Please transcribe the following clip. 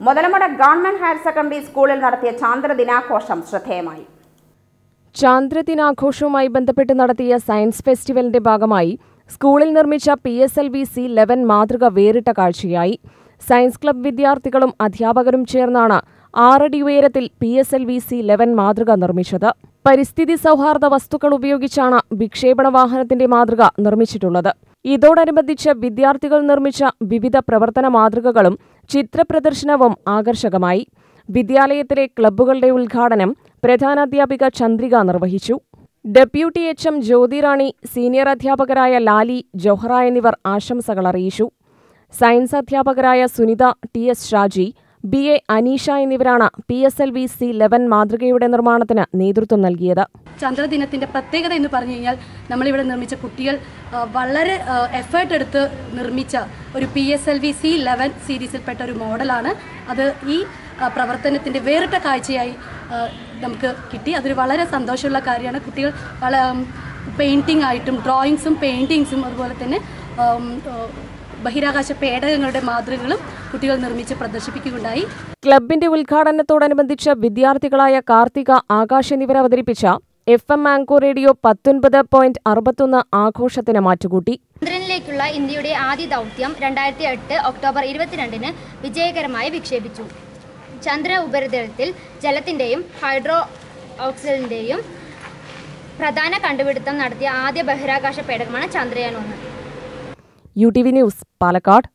Muthalamada government higher secondary സ്കൂളിൽ നടത്തിയ ചാന്ദ്രദിനാഘോഷം ശ്രദ്ധേയമായി ചാന്ദ്രദിനാഘോഷവുമായി ബന്ധപ്പെട്ട് നടത്തിയ സയൻസ് ഫെസ്റ്റിവലിന്റെ ഭാഗമായി സ്കൂളിൽ നിർമ്മിച്ച P S L V C eleven മാതൃക വേറിട്ട കാഴ്ചയായി സയൻസ് ക്ലബ് വിദ്യാർത്ഥികളും അധ്യാപകരും ചേർന്നാണ് ആറടി ഉയരത്തിൽ P S L V C eleven മാതൃക നിർമ്മിച്ചത് പരിസ്ഥിതി സൗഹാർദ്ദ വസ്തുക്കൾ ഉപയോഗിച്ചാണ് വിക്ഷേപണ വാഹനത്തിന്റെ മാതൃക നിർമ്മിച്ചിട്ടുള്ളത് ഇതോടനുബന്ധിച്ച് വിദ്യാർത്ഥികൾ നിർമ്മിച്ച വിവിധ പ്രവർത്തന മാതൃകകളും ചിത്രപ്രദർശനവും ആകർഷകമായി വിദ്യാലയത്തിലെ ക്ലബ്ബുകളുടെ ഉദ്ഘാടനം പ്രധാനാധ്യാപിക ചന്ദ്രിക നിർവഹിച്ചു deputy H M Jyothirani senior അധ്യാപകരായ ലാലി ജൊഹ്റ എന്നിവർ ആശംസകൾ അറിയിച്ചു സയൻസ് അധ്യാപകരായ Sunitha T S Shaji B A Aneesha എന്നിവരാണ് P S L V C eleven മാതൃകയുടെ നിർമ്മാണത്തിന് നേതൃത്വം നൽകിയത് ചന്ദ്രദിനത്തിൻ്റെ പ്രത്യേകത എന്ന് പറഞ്ഞു കഴിഞ്ഞാൽ നമ്മളിവിടെ നിർമ്മിച്ച കുട്ടികൾ ആ, വളരെ എഫേർട്ട് എടുത്ത് നിർമ്മിച്ച ഒരു P S L V C eleven സീരീസിൽപ്പെട്ട ഒരു മോഡലാണ് അത് ഈ ആ, പ്രവർത്തനത്തിൻ്റെ വേറിട്ട കാഴ്ചയായി ആ, നമുക്ക് കിട്ടി അതൊരു വളരെ സന്തോഷമുള്ള കാര്യമാണ് കുട്ടികൾ വള പെയിൻറ്റിംഗ് ആയിട്ടും ഡ്രോയിങ്സും പെയിൻറ്റിങ്സും അതുപോലെ തന്നെ ആം, ആ, ബഹിരാകാശ പേടകങ്ങളുടെ മാതൃകകളും കുട്ടികൾ നിർമ്മിച്ച് പ്രദർശിപ്പിക്കുകയുണ്ടായി ക്ലബിന്റെ ഉദ്ഘാടനത്തോടനുബന്ധിച്ച് വിദ്യാർത്ഥികളായ കാർത്തിക ആകാശ് എന്നിവർ അവതരിപ്പിച്ച എഫ് എം ആങ്കോ റേഡിയോ പത്തൊൻപത് പോയിന്റ് അറുപത്തൊന്ന് ആഘോഷത്തിന് മാറ്റുകൂട്ടി ചന്ദ്രനിലേക്കുള്ള ഇന്ത്യയുടെ ആദ്യ ദൗത്യം രണ്ടായിരത്തി എട്ട് ഒക്ടോബർ ഇരുപത്തിരണ്ടിന് വിജയകരമായി വിക്ഷേപിച്ചു ചന്ദ്ര ഉപരിതലത്തിൽ ജലത്തിൻ്റെയും ഹൈഡ്രോ ഓക്സിജന്റെയും പ്രധാന കണ്ടുപിടുത്തം നടത്തിയ ആദ്യ ബഹിരാകാശ പേടകമാണ് ചന്ദ്രയാൻ ഒന്ന് U T V news Palakkad